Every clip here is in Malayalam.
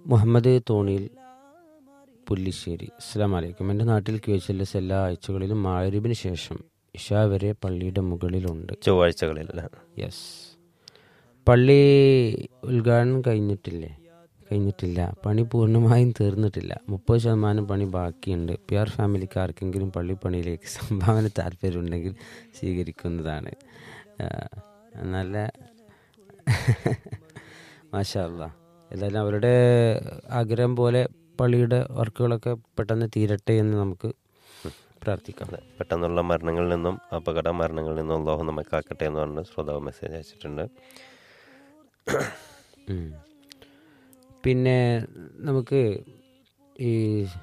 മുഹമ്മദ് തോണിയിൽ പുല്ലിശ്ശേരി അസ്സാം വലൈക്കും എൻ്റെ നാട്ടിൽ ക്യു എച്ച് എൽ എസ് എല്ലാ ആഴ്ചകളിലും മാരിബിന് ശേഷം ഇഷ വരെ പള്ളിയുടെ മുകളിലുണ്ട് ചൊവ്വാഴ്ചകളിൽ അല്ലേ യെസ് പള്ളി ഉദ്ഘാടനം കഴിഞ്ഞിട്ടില്ലേ കഴിഞ്ഞിട്ടില്ല പണി പൂർണ്ണമായും തീർന്നിട്ടില്ല മുപ്പത് ശതമാനം പണി ബാക്കിയുണ്ട് പി ആർ ഫാമിലിക്ക് ആർക്കെങ്കിലും പള്ളിപ്പണിയിലേക്ക് സംഭാവന താല്പര്യമുണ്ടെങ്കിൽ സ്വീകരിക്കുന്നതാണ് ആ, നല്ല മാഷാ അല്ലാ എന്തായാലും അവരുടെ ആഗ്രഹം പോലെ പള്ളിയുടെ വർക്കുകളൊക്കെ പെട്ടെന്ന് തീരട്ടെ എന്ന് നമുക്ക് പ്രാർത്ഥിക്കാം അതെ പെട്ടെന്നുള്ള മരണങ്ങളിൽ നിന്നും അപകട മരണങ്ങളിൽ നിന്നും അള്ളാഹു നമ്മെ കാക്കട്ടെ എന്ന് പറഞ്ഞ് ശ്രോതാവ് മെസ്സേജ് അയച്ചിട്ടുണ്ട് ഉം. പിന്നെ നമുക്ക് ഈ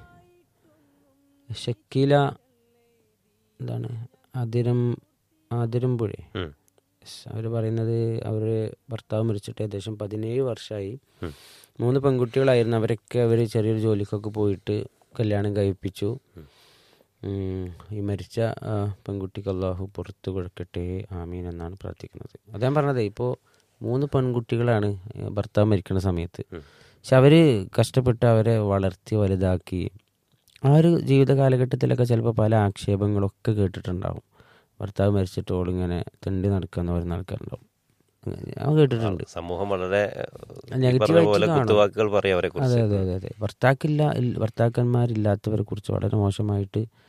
ഷക്കീല എന്താണ് അതിരം ആതിരമ്പുഴേ ഉം. അവർ പറയുന്നത് അവർ ഭർത്താവ് മരിച്ചിട്ട് ഏകദേശം പതിനേഴ് വർഷമായി ഉം. മൂന്ന് പെൺകുട്ടികളായിരുന്നു അവരൊക്കെ അവർ ചെറിയൊരു ജോലിക്കൊക്കെ പോയിട്ട് കല്യാണം കഴിപ്പിച്ചു ഉം. ഈ മരിച്ച ആ, പെൺകുട്ടിക്ക് അള്ളാഹു പുറത്തു കൊടുക്കട്ടെ ആമീൻ എന്നാണ് പ്രാർത്ഥിക്കുന്നത് അദ്ദേഹം പറഞ്ഞത് ഇപ്പോൾ മൂന്ന് പെൺകുട്ടികളാണ് ഏ, ഭർത്താവ് മരിക്കുന്ന സമയത്ത് ഉം. പക്ഷെ അവർ കഷ്ടപ്പെട്ട് അവരെ വളർത്തി വലുതാക്കി ആ ഒരു ജീവിത കാലഘട്ടത്തിലൊക്കെ ചിലപ്പോൾ പല ആക്ഷേപങ്ങളൊക്കെ കേട്ടിട്ടുണ്ടാവും ഭർത്താവ് മരിച്ചിട്ട് ഓളിങ്ങനെ തെണ്ടി നടക്കുന്ന പറയുന്ന ആൾക്കാരുണ്ടാവും ഞാൻ കേട്ടിട്ടുണ്ട് സമൂഹം വളരെ ഈ Negative പറഞ്ഞ ആയിട്ട് പോലെ കാണും. കുത്തുവാക്കുകൾ പറയും അവരെ അതെ കുറിച്ച് അതെ അതെ അതെ ഭർത്താക്കില്ല ഇൽ- ഭർത്താക്കന്മാരില്ലാത്തവരെ കുറിച്ച് വളരെ മോശമായിട്ട്